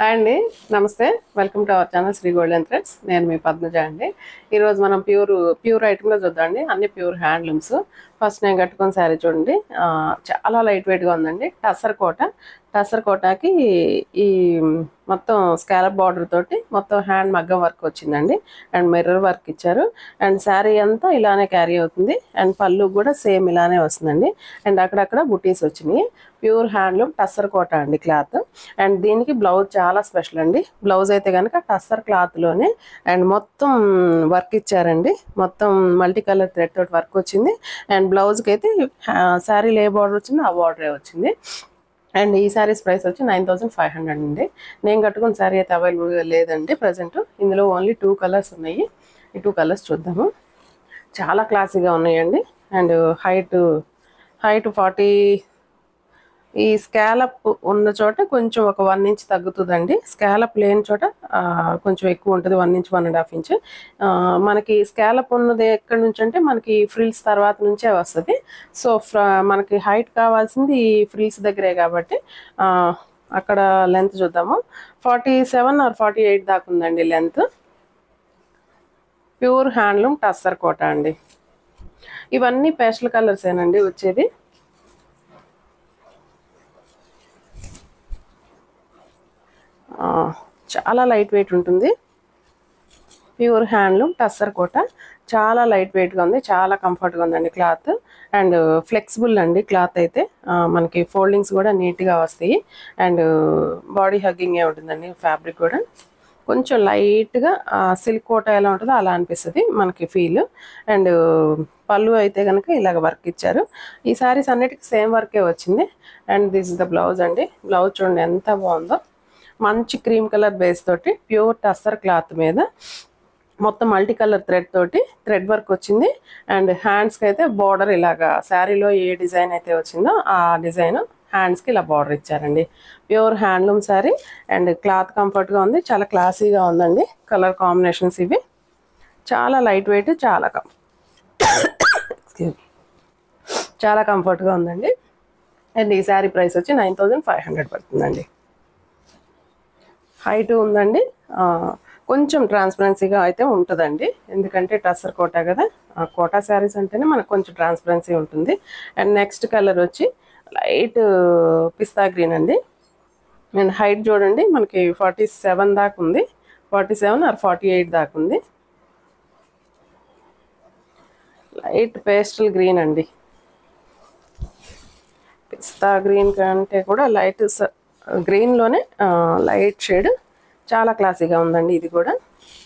Hi అండి నమస్తే welcome to our channel Sri Golden Threads నేను మీ పద్మజ అండి ఈరోజు మనం ప్యూర్ ప్యూర్ ఐటెంలో చూద్దామండి అన్ని ప్యూర్ హ్యాండ్లూమ్స్ ఫస్ట్ నేను కట్టుకున్న శారీ చూడండి ఆ, చాలా లైట్ వెయిట్గా ఉందండి టసర్ కోట టసర్ కోటాకి ఈ మొత్తం స్కాలప్ బార్డర్ తోటి మొత్తం హ్యాండ్ మగ్గం వర్క్ వచ్చిందండి అండ్ మిర్రర్ వర్క్ ఇచ్చారు అండ్ శారీ అంతా ఇలానే క్యారీ అవుతుంది అండ్ పళ్ళు కూడా సేమ్ ఇలానే వస్తుందండి అండ్ అక్కడక్కడ బుటీస్ వచ్చినాయి ప్యూర్ హ్యాండ్లూమ్ టస్సర్ కోట అండి క్లాత్ అండ్ దీనికి బ్లౌజ్ చాలా స్పెషల్ అండి బ్లౌజ్ అయితే కనుక టస్సర్ క్లాత్లోనే అండ్ మొత్తం వర్క్ ఇచ్చారండి మొత్తం మల్టీ కలర్ థ్రెడ్ తోటి వర్క్ వచ్చింది అండ్ బ్లౌజ్కి అయితే శారీలో ఏ బార్డర్ వచ్చిందో ఆ బార్డరే వచ్చింది అండ్ ఈ శారీస్ ప్రైస్ వచ్చి నైన్ థౌసండ్ ఫైవ్ హండ్రెడ్ అండి నేను కట్టుకున్న శారీ అయితే అవైలబుల్గా లేదండి ప్రజెంట్ ఇందులో ఓన్లీ టూ కలర్స్ ఉన్నాయి ఈ టూ కలర్స్ చూద్దాము చాలా క్లాసీగా ఉన్నాయండి అండ్ హైట్ హైట్ ఫార్టీ ఈ స్కాలప్ ఉన్న చోట కొంచెం ఒక వన్ ఇంచ్ తగ్గుతుందండి స్కాలప్ లేని చోట ఆ, కొంచెం ఎక్కువ ఉంటుంది one inch one and half inch ఆ, మనకి స్కాలప్ ఉన్నది ఎక్కడి నుంచి అంటే మనకి ఫ్రిల్స్ తర్వాత నుంచే వస్తుంది సో మనకి హైట్ కావాల్సింది ఈ ఫ్రిల్స్ దగ్గరే కాబట్టి ఆ, అక్కడ లెంత్ చూద్దాము forty seven or forty eight దాకా ఉందండి length pure handloom tussar Kota అండి ఇవన్నీ పేస్టల్ కలర్స్ ఏనండి వచ్చేది ఆ, చాలా లైట్ వెయిట్ ఉంటుంది ప్యూర్ హ్యాండ్లూమ్ టస్సర్ కోట చాలా లైట్ వెయిట్గా ఉంది చాలా కంఫర్ట్గా ఉందండి క్లాత్ అండ్ ఫ్లెక్సిబుల్ అండి క్లాత్ అయితే ఆ, మనకి ఫోల్డింగ్స్ కూడా నీట్గా వస్తాయి అండ్ బాడీ హగ్గింగే ఉంటుందండి ఫ్యాబ్రిక్ కూడా కొంచెం లైట్గా సిల్క్ కోట ఎలా ఉంటుందో అలా అనిపిస్తుంది మనకి ఫీల్ అండ్ పళ్ళు అయితే కనుక ఇలాగ వర్క్ ఇచ్చారు ఈ సారీస్ అన్నిటికీ సేమ్ వర్కే వచ్చింది and this is the blouse అండి బ్లౌజ్ చూడండి ఎంత బాగుందో మంచి క్రీమ్ కలర్ బేస్ తోటి ప్యూర్ టస్సర్ క్లాత్ మీద మొత్తం మల్టీ కలర్ థ్రెడ్ తోటి థ్రెడ్ వర్క్ వచ్చింది అండ్ హ్యాండ్స్కి అయితే బార్డర్ ఇలాగా శారీలో ఏ డిజైన్ అయితే వచ్చిందో ఆ డిజైన్ హ్యాండ్స్కి ఇలా బార్డర్ ఇచ్చారండి pure handloom sari and cloth కంఫర్ట్గా ఉంది చాలా క్లాసీగా ఉందండి కలర్ కాంబినేషన్స్ ఇవి చాలా లైట్ వెయిట్ చాలా కం Excuse me. చాలా కంఫర్ట్గా ఉందండి అండ్ ఈ శారీ ప్రైస్ వచ్చి నైన్ థౌజండ్ ఫైవ్ హండ్రెడ్ పడుతుందండి హైట్ ఉందండి ఆ, కొంచెం ట్రాన్స్పరెన్సీగా అయితే ఉంటుందండి ఎందుకంటే టస్సర్ కోటా కదా ఆ కోటా శారీస్ అంటేనే మనకు కొంచెం ట్రాన్స్పరెన్సీ ఉంటుంది అండ్ నెక్స్ట్ కలర్ వచ్చి లైట్ పిస్తా గ్రీన్ అండి అండ్ హైట్ చూడండి మనకి ఫార్టీ సెవెన్ దాకా ఉంది forty seven or forty eight దాకా ఉంది లైట్ పేస్టల్ గ్రీన్ అండి పిస్తా గ్రీన్ కంటే కూడా లైట్ గ్రీన్లోనే లైట్ షేడ్ చాలా క్లాసీగా ఉందండి ఇది కూడా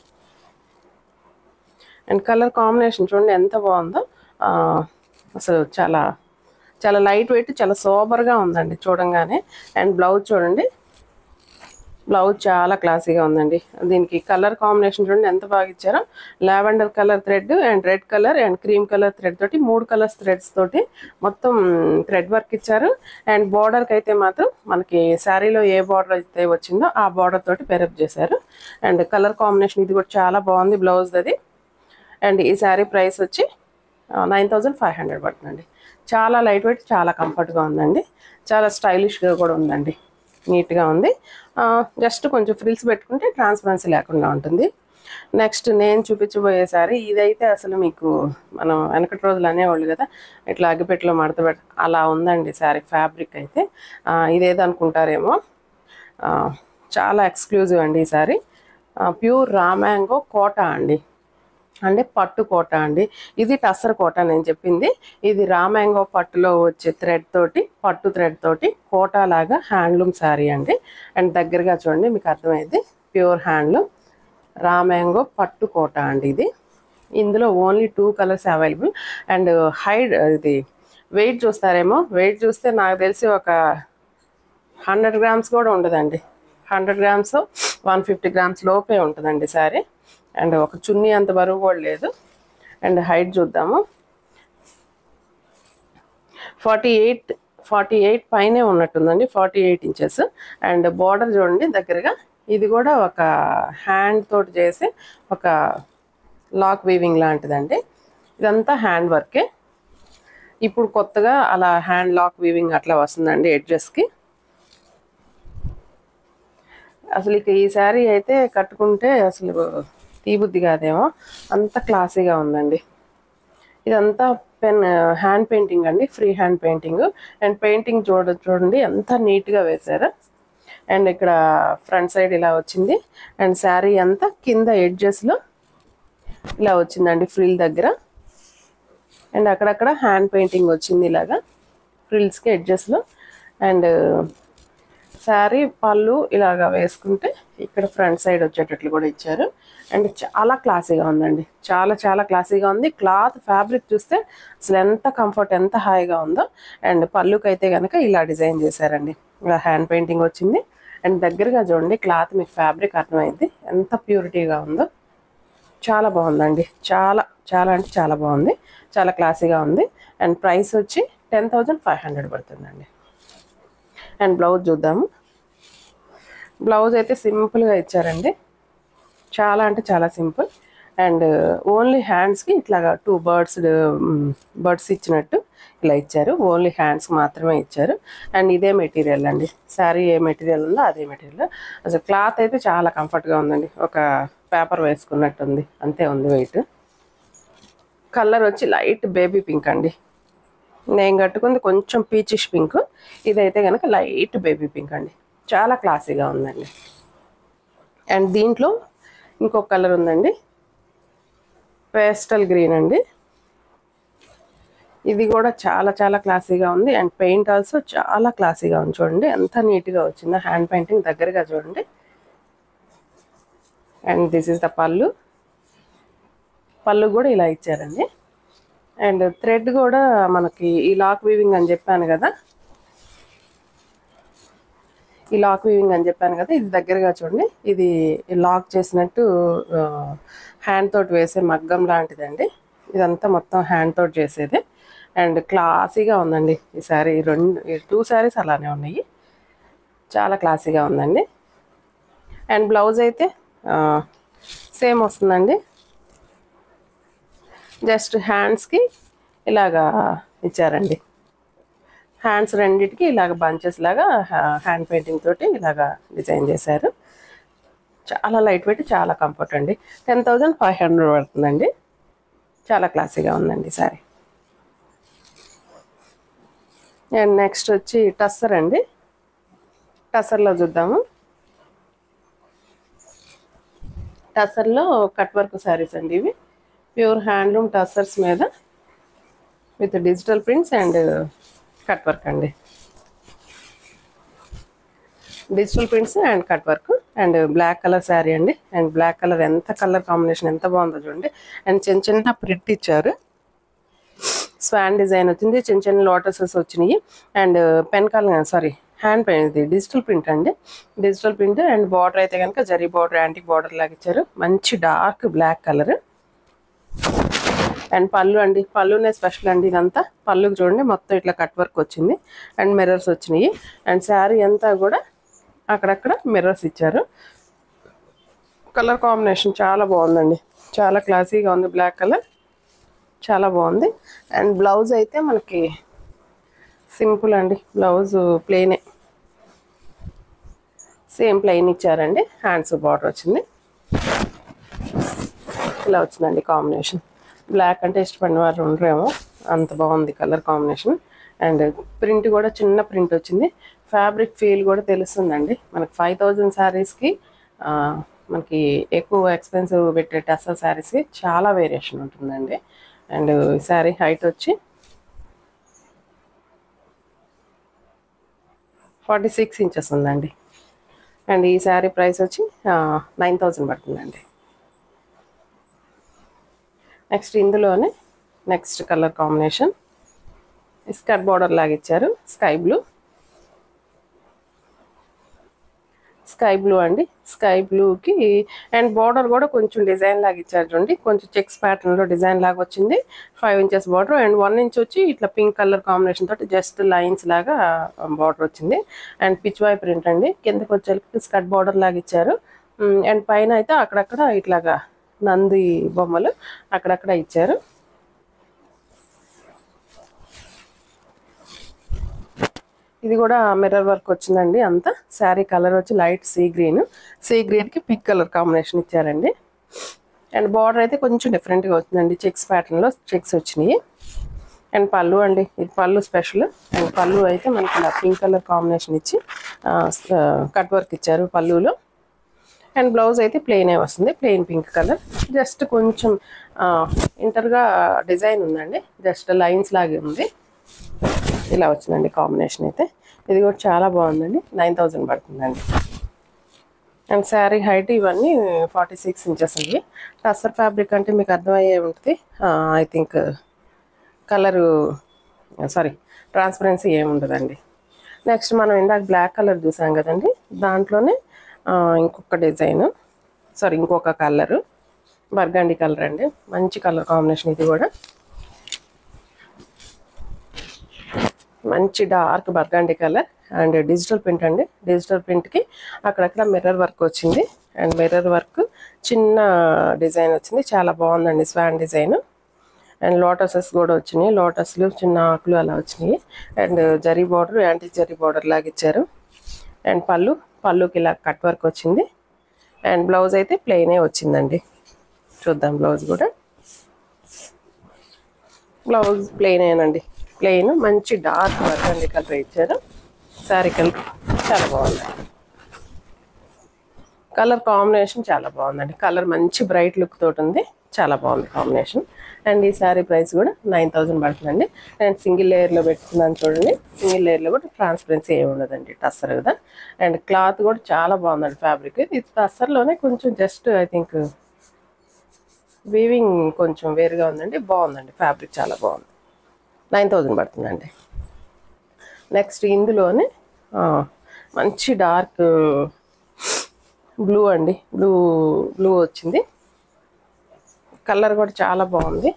అండ్ కలర్ కాంబినేషన్ చూడండి ఎంత బాగుందో ఆ, అసలు చాలా చాలా లైట్ వెయిట్ చాలా సోబర్గా ఉందండి చూడంగానే అండ్ బ్లౌజ్ చూడండి బ్లౌజ్ చాలా క్లాసీగా ఉందండి దీనికి కలర్ కాంబినేషన్ చూడండి ఎంత బాగా ఇచ్చారో lavender colour thread and red colour and cream colour thread తోటి మూడు కలర్స్ థ్రెడ్స్ తోటి మొత్తం థ్రెడ్ వర్క్ ఇచ్చారు అండ్ బార్డర్కి అయితే మాత్రం మనకి శారీలో ఏ బార్డర్ అయితే వచ్చిందో ఆ బార్డర్ తోటి పెరప్ చేశారు అండ్ కలర్ కాంబినేషన్ ఇది కూడా చాలా బాగుంది బ్లౌజ్ అది అండ్ ఈ శారీ ప్రైస్ వచ్చి నైన్ థౌజండ్ ఫైవ్ హండ్రెడ్ పడుతుందండి చాలా లైట్ వెయిట్ చాలా కంఫర్ట్గా ఉందండి చాలా స్టైలిష్గా కూడా ఉందండి నీట్గా ఉంది జస్ట్ కొంచెం ఫ్రిల్స్ పెట్టుకుంటే ట్రాన్స్పరెన్సీ లేకుండా ఉంటుంది నెక్స్ట్ నేను చూపించబోయే సారీ ఇదైతే అసలు మీకు మనం వెనకటి రోజులు అనేవాళ్ళు కదా ఇట్లా అగ్గిపెట్టలో మడత పెట్ట అలా ఉందండి సారీ ఫ్యాబ్రిక్ అయితే ఆ, ఇదేదో అనుకుంటారేమో ఆ, చాలా ఎక్స్క్లూజివ్ అండి ఈ సారీ ప్యూర్ రామ్యాంగో కోట అండి అంటే పట్టు కోట అండి ఇది టసర్ కోట నేను చెప్పింది ఇది రామ్యాంగో పట్టులో వచ్చే థ్రెడ్ తోటి పట్టు థ్రెడ్ తోటి కోట లాగా హ్యాండ్లూమ్ శారీ అండి అండ్ దగ్గరగా చూడండి మీకు అర్థమైంది ప్యూర్ హ్యాండ్లూమ్ రామ్యాంగో పట్టు కోట అండి ఇది ఇందులో only two colours available and height ఇది వెయిట్ చూస్తారేమో వెయిట్ చూస్తే నాకు తెలిసి ఒక హండ్రెడ్ గ్రామ్స్ కూడా ఉండదండి hundred grams one fifty grams లోపే ఉంటుందండి సారీ అండ్ ఒక చున్నీ అంత బరువు కూడా లేదు అండ్ హైట్ చూద్దాము ఫార్టీ ఎయిట్ ఫార్టీ ఎయిట్ పైనే ఉన్నట్టుందండి forty eight inches and border చూడండి దగ్గరగా ఇది కూడా ఒక హ్యాండ్ తోటి చేసి ఒక లాక్ వీవింగ్ లాంటిదండి ఇదంతా హ్యాండ్ వర్కే ఇప్పుడు కొత్తగా అలా హ్యాండ్ లాక్ వీవింగ్ అట్లా వస్తుందండి ఎడ్జెస్కి అసలు ఇక ఈ శారీ అయితే కట్టుకుంటే అసలు తీబుద్ధి కాదేమో అంత క్లాసీగా ఉందండి ఇదంతా పెన్ హ్యాండ్ పెయింటింగ్ అండి free hand painting and painting చూడ చూడండి ఎంత నీట్గా వేశారు అండ్ ఇక్కడ ఫ్రంట్ సైడ్ ఇలా వచ్చింది అండ్ శారీ అంతా కింద ఎడ్జెస్లో ఇలా వచ్చిందండి ఫ్రిల్ దగ్గర అండ్ అక్కడక్కడ హ్యాండ్ పెయింటింగ్ వచ్చింది ఇలాగా ఫ్రిల్స్కి ఎడ్జెస్లో అండ్ శారీ పళ్ళు ఇలాగా వేసుకుంటే ఇక్కడ ఫ్రంట్ సైడ్ వచ్చేటట్లు కూడా ఇచ్చారు అండ్ చాలా క్లాసీగా ఉందండి చాలా చాలా క్లాసీగా ఉంది క్లాత్ ఫ్యాబ్రిక్ చూస్తే అసలు ఎంత కంఫర్ట్ ఎంత హాయిగా ఉందో అండ్ పళ్ళుకి అయితే కనుక ఇలా డిజైన్ చేశారండి ఇలా హ్యాండ్ పెయింటింగ్ వచ్చింది అండ్ దగ్గరగా చూడండి క్లాత్ మీకు ఫ్యాబ్రిక్ అర్థమైంది ఎంత ప్యూరిటీగా ఉందో చాలా బాగుందండి చాలా చాలా అంటే చాలా బాగుంది చాలా క్లాసీగా ఉంది అండ్ ప్రైస్ వచ్చి టెన్ థౌజండ్ ఫైవ్ హండ్రెడ్ పడుతుందండి అండ్ బ్లౌజ్ చూద్దాము బ్లౌజ్ అయితే సింపుల్గా ఇచ్చారండి చాలా అంటే చాలా సింపుల్ అండ్ ఓన్లీ హ్యాండ్స్కి ఇట్లాగా టూ బర్డ్స్ బర్డ్స్ ఇచ్చినట్టు ఇలా ఇచ్చారు ఓన్లీ హ్యాండ్స్ మాత్రమే ఇచ్చారు అండ్ ఇదే మెటీరియల్ అండి శారీ ఏ మెటీరియల్ ఉందో అదే మెటీరియల్ అసలు క్లాత్ అయితే చాలా కంఫర్ట్గా ఉందండి ఒక పేపర్ వేసుకున్నట్టు ఉంది అంతే ఉంది వెయిట్ కలర్ వచ్చి లైట్ బేబీ పింక్ అండి నేను కట్టుకుంది కొంచెం పీచిష్ పింక్ ఇదైతే కనుక లైట్ బేబీ పింక్ అండి చాలా క్లాసీగా ఉందండి అండ్ దీంట్లో ఇంకొక కలర్ ఉందండి పేస్టల్ గ్రీన్ అండి ఇది కూడా చాలా చాలా క్లాసీగా ఉంది అండ్ పెయింట్ ఆల్సో చాలా క్లాసీగా ఉంది చూడండి ఎంత నీట్గా వచ్చిందో హ్యాండ్ పెయింటింగ్ దగ్గరగా చూడండి అండ్ దిస్ ఇస్ ద పళ్ళు పళ్ళు కూడా ఇలా ఇచ్చారండి అండ్ థ్రెడ్ కూడా మనకి ఈ లాక్ వీవింగ్ అని చెప్పాను కదా ఈ లాక్ వీవింగ్ అని చెప్పాను కదా ఇది దగ్గరగా చూడండి ఇది లాక్ చేసినట్టు హ్యాండ్ తోటి వేసే మగ్గం లాంటిదండి ఇదంతా మొత్తం హ్యాండ్ తోటి చేసేది అండ్ క్లాసీగా ఉందండి ఈ సారీ రెండు టూ శారీస్ అలానే ఉన్నాయి చాలా క్లాసీగా ఉందండి అండ్ బ్లౌజ్ అయితే సేమ్ వస్తుందండి జస్ట్ హ్యాండ్స్కి ఇలాగా ఇచ్చారండి హ్యాండ్స్ రెండిటికి ఇలాగ బంచెస్ లాగా హ్యాండ్ పెయింటింగ్ తోటి ఇలాగా డిజైన్ చేశారు చాలా లైట్ వెయిట్ చాలా కంఫర్ట్ అండి టెన్ థౌజండ్ ఫైవ్ హండ్రెడ్ పడుతుందండి చాలా క్లాసీగా ఉందండి సారీ అండ్ నెక్స్ట్ వచ్చి టస్సర్ అండి టస్సర్లో చూద్దాము టస్సర్లో కట్ వర్క్ శారీస్ అండి ఇవి ప్యూర్ హ్యాండ్లూమ్ టస్సర్స్ మీద with digital prints and cut work అండి digital prints and cut work and black colour sari అండి అండ్ బ్లాక్ కలర్ ఎంత కలర్ కాంబినేషన్ ఎంత బాగుందో చూడండి అండ్ చిన్న చిన్న ప్రింట్ ఇచ్చారు స్వాన్ డిజైన్ వచ్చింది చిన్న చిన్న లోటసెస్ వచ్చినాయి and pen colour sorry hand paint ఇది డిజిటల్ ప్రింట్ అండి డిజిటల్ ప్రింట్ అండ్ బార్డర్ అయితే కనుక జరీ బార్డర్ యాంటిక్ బార్డర్ లాగా ఇచ్చారు మంచి డార్క్ బ్లాక్ కలర్ అండ్ పళ్ళు అండి పళ్ళునే స్పెషల్ అండి ఇదంతా పళ్ళుకి చూడండి మొత్తం ఇట్లా కట్ వర్క్ వచ్చింది అండ్ మిర్రర్స్ వచ్చినాయి అండ్ శారీ అంతా కూడా అక్కడక్కడ మిర్రర్స్ ఇచ్చారు కలర్ కాంబినేషన్ చాలా బాగుందండి చాలా క్లాసీగా ఉంది బ్లాక్ కలర్ చాలా బాగుంది అండ్ బ్లౌజ్ అయితే మనకి సింపుల్ అండి బ్లౌజ్ ప్లెయినే సేమ్ ప్లెయిన్ ఇచ్చారండి హ్యాండ్స్ బార్డర్ వచ్చింది ఇలా వచ్చిందండి కాంబినేషన్ బ్లాక్ అంటే ఇష్టపడిన వారు ఉండరేమో అంత బాగుంది కలర్ కాంబినేషన్ అండ్ ప్రింట్ కూడా చిన్న ప్రింట్ వచ్చింది ఫ్యాబ్రిక్ ఫీల్ కూడా తెలుస్తుందండి మనకి ఫైవ్ థౌజండ్ శారీస్కి మనకి ఎక్కువ ఎక్స్పెన్సివ్ పెట్టే టెసల్ శారీస్కి చాలా వేరియేషన్ ఉంటుందండి అండ్ ఈ శారీ హైట్ వచ్చి ఫార్టీ సిక్స్ ఇంచెస్ ఉందండి అండ్ ఈ శారీ ప్రైస్ వచ్చి నైన్ థౌజండ్ పడుతుందండి నెక్స్ట్ ఇందులోనే next colour combination skirt border లాగా ఇచ్చారు స్కై బ్లూ స్కై బ్లూ అండి స్కై బ్లూకి అండ్ బార్డర్ కూడా కొంచెం డిజైన్ లాగా ఇచ్చారు చూడండి కొంచెం చెక్స్ ప్యాటర్న్లో డిజైన్ లాగా వచ్చింది five inches border and one inch వచ్చి ఇట్లా పింక్ కలర్ కాంబినేషన్ తోటి జస్ట్ లైన్స్ లాగా బార్డర్ వచ్చింది అండ్ పిచ్ వై ప్రింట్ అండి కిందకి వచ్చేసరికి స్కర్ట్ బార్డర్ లాగా ఇచ్చారు అండ్ పైన అయితే అక్కడక్కడ ఇట్లాగా నంది బొమ్మలు అక్కడక్కడ ఇచ్చారు ఇది కూడా మిర్రర్ వర్క్ వచ్చిందండి అంతా శారీ కలర్ వచ్చి లైట్ సీ గ్రీన్ సీ గ్రీన్కి పింక్ కలర్ కాంబినేషన్ ఇచ్చారండి అండ్ బార్డర్ అయితే కొంచెం డిఫరెంట్గా వచ్చిందండి చెక్స్ ప్యాటర్న్లో చెక్స్ వచ్చినాయి అండ్ పళ్ళు అండి ఇది పళ్ళు స్పెషల్ అండ్ పళ్ళు అయితే మనకి ఇలా పింక్ కలర్ కాంబినేషన్ ఇచ్చి కట్ వర్క్ ఇచ్చారు పళ్ళులో అండ్ బ్లౌజ్ అయితే ప్లెయినే వస్తుంది ప్లెయిన్ పింక్ కలర్ జస్ట్ కొంచెం ఇంటర్గా డిజైన్ ఉందండి జస్ట్ లైన్స్ లాగే ఉంది ఇలా వచ్చిందండి కాంబినేషన్ అయితే ఇది కూడా చాలా బాగుందండి నైన్ థౌజండ్ పడుతుందండి అండ్ శారీ హైట్ ఇవన్నీ ఫార్టీ సిక్స్ ఇంచెస్ అండి టస్సర్ ఫ్యాబ్రిక్ అంటే మీకు అర్థమయ్యే ఉంటుంది I think colour sorry transparency ఏమి ఉండదండి నెక్స్ట్ మనం ఇందాక బ్లాక్ కలర్ చూసాం కదండి దాంట్లోనే ఆ, ఇంకొక డిజైన్ సారీ ఇంకొక కలరు బర్గండి కలర్ అండి మంచి కలర్ కాంబినేషన్ ఇది కూడా మంచి dark burgundy colour and digital print అండి డిజిటల్ ప్రింట్కి అక్కడక్కడ మిర్రర్ వర్క్ వచ్చింది అండ్ మిర్రర్ వర్క్ చిన్న డిజైన్ వచ్చింది చాలా బాగుందండి స్వాన్ డిజైన్ అండ్ లోటసెస్ కూడా వచ్చినాయి లోటస్లు చిన్న ఆకులు అలా వచ్చినాయి and zari border antique zari border లాగా ఇచ్చారు అండ్ పళ్ళు పళ్ళుకి ఇలా కట్ వర్క్ వచ్చింది అండ్ బ్లౌజ్ అయితే ప్లెయినే వచ్చిందండి చూద్దాం బ్లౌజ్ కూడా బ్లౌజ్ ప్లెయిన్ ఏనండి ప్లెయిన్ మంచి డార్క్ వర్క్ అండి కలర్ ఇచ్చారు శారీ కలర్ చాలా బాగుంది కలర్ కాంబినేషన్ చాలా బాగుందండి కలర్ మంచి బ్రైట్ లుక్ తోటి ఉంది చాలా బాగుంది కాంబినేషన్ అండ్ ఈ శారీ ప్రైస్ కూడా నైన్ థౌజండ్ పడుతుందండి అండ్ సింగిల్ లేయర్లో పెట్టుకున్నాను చూడండి సింగిల్ లేయర్లో కూడా ట్రాన్స్పరెన్సీ ఏమి ఉండదండి టస్సర్ కదా అండ్ క్లాత్ కూడా చాలా బాగుందండి ఫ్యాబ్రిక్ ఇది టస్సర్లోనే కొంచెం జస్ట్ ఐ థింక్ వీవింగ్ కొంచెం వేరుగా ఉందండి బాగుందండి ఫ్యాబ్రిక్ చాలా బాగుంది నైన్ థౌజండ్ పడుతుందండి నెక్స్ట్ ఇందులోనే ఆ, మంచి డార్క్ బ్లూ అండి బ్లూ బ్లూ వచ్చింది కలర్ కూడా చాలా బాగుంది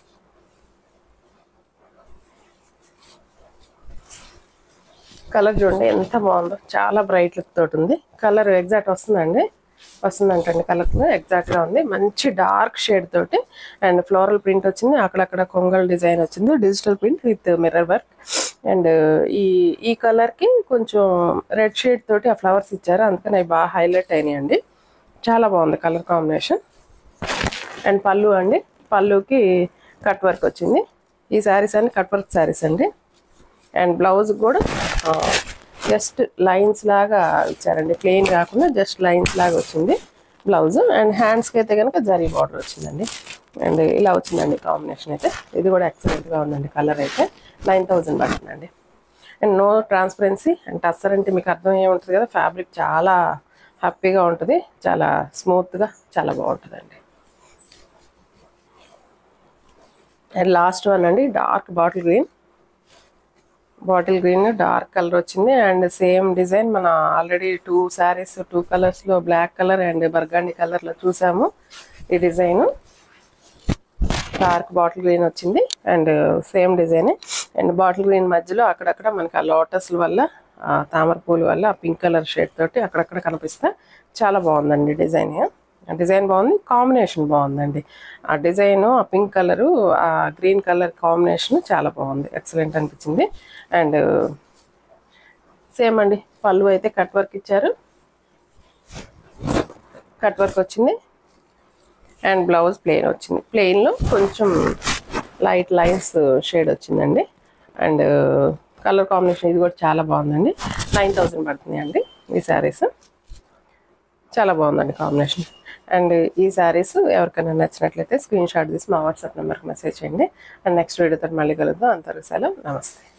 కలర్ చూడండి ఎంత బాగుందో చాలా బ్రైట్ లుక్ తోటి ఉంది కలర్ ఎగ్జాక్ట్ వస్తుందండి వస్తుందంటండి కలర్ ఎగ్జాక్ట్గా ఉంది మంచి డార్క్ షేడ్ తోటి అండ్ ఫ్లోరల్ ప్రింట్ వచ్చింది అక్కడక్కడ కొంగల్ డిజైన్ వచ్చింది digital print with mirror work and ఈ ఈ కలర్కి కొంచెం రెడ్ షేడ్ తోటి ఆ ఫ్లవర్స్ ఇచ్చారు అందుకని అవి బాగా హైలైట్ అయినాయండి చాలా బాగుంది కలర్ కాంబినేషన్ అండ్ పళ్ళు అండి పళ్ళుకి కట్ వర్క్ వచ్చింది ఈ శారీస్ అన్ని కట్ వర్క్ శారీస్ అండి అండ్ బ్లౌజ్ కూడా జస్ట్ లైన్స్ లాగా ఇచ్చారండి ప్లెయిన్ కాకుండా జస్ట్ లైన్స్ లాగా వచ్చింది బ్లౌజ్ అండ్ హ్యాండ్స్కి అయితే కనుక జరీ బార్డర్ వచ్చిందండి అండ్ ఇలా వచ్చిందండి కాంబినేషన్ అయితే ఇది కూడా ఎక్సలెంట్గా ఉందండి కలర్ అయితే నైన్ థౌజండ్ పడుతుందండి and no transparency and tussar అంటే మీకు అర్థం ఏముంటుంది కదా ఫ్యాబ్రిక్ చాలా హ్యాపీగా ఉంటుంది చాలా స్మూత్గా చాలా బాగుంటుందండి అండ్ లాస్ట్ వన్ అండి dark bottle green bottle green dark colour వచ్చింది అండ్ సేమ్ డిజైన్ మన ఆల్రెడీ టూ శారీస్ టూ కలర్స్లో బ్లాక్ కలర్ అండ్ బర్గాండి కలర్లో చూసాము ఈ డిజైన్ డార్క్ బాటిల్ గ్రీన్ వచ్చింది and same design and bottle green మధ్యలో అక్కడక్కడ మనకి ఆ లోటస్ల వల్ల ఆ తామర పూల వల్ల ఆ పింక్ కలర్ షేడ్ తోటి అక్కడక్కడ కనిపిస్తే చాలా బాగుందండి డిజైన్ డిజైన్ బాగుంది కాంబినేషన్ బాగుందండి ఆ డిజైన్ ఆ పింక్ కలరు ఆ గ్రీన్ కలర్ కాంబినేషన్ చాలా బాగుంది ఎక్సలెంట్ అనిపించింది అండ్ సేమ్ అండి పళ్ళు అయితే కట్ వర్క్ ఇచ్చారు కట్ వర్క్ వచ్చింది అండ్ బ్లౌజ్ ప్లెయిన్ వచ్చింది ప్లెయిన్లో కొంచెం లైట్ లైన్స్ షేడ్ వచ్చిందండి అండ్ కలర్ కాంబినేషన్ ఇది కూడా చాలా బాగుందండి నైన్ థౌజండ్ పడుతుంది అండి ఈ శారీస్ చాలా బాగుందండి కాంబినేషన్ అండ్ ఈ శారీస్ ఎవరికైనా నచ్చినట్లయితే స్క్రీన్ షాట్ తీసి మా వాట్సాప్ నెంబర్కి మెసేజ్ చేయండి అండ్ నెక్స్ట్ వీడియోతో మళ్ళీ కలుద్దాం అంతవరకు సెలవు నమస్తే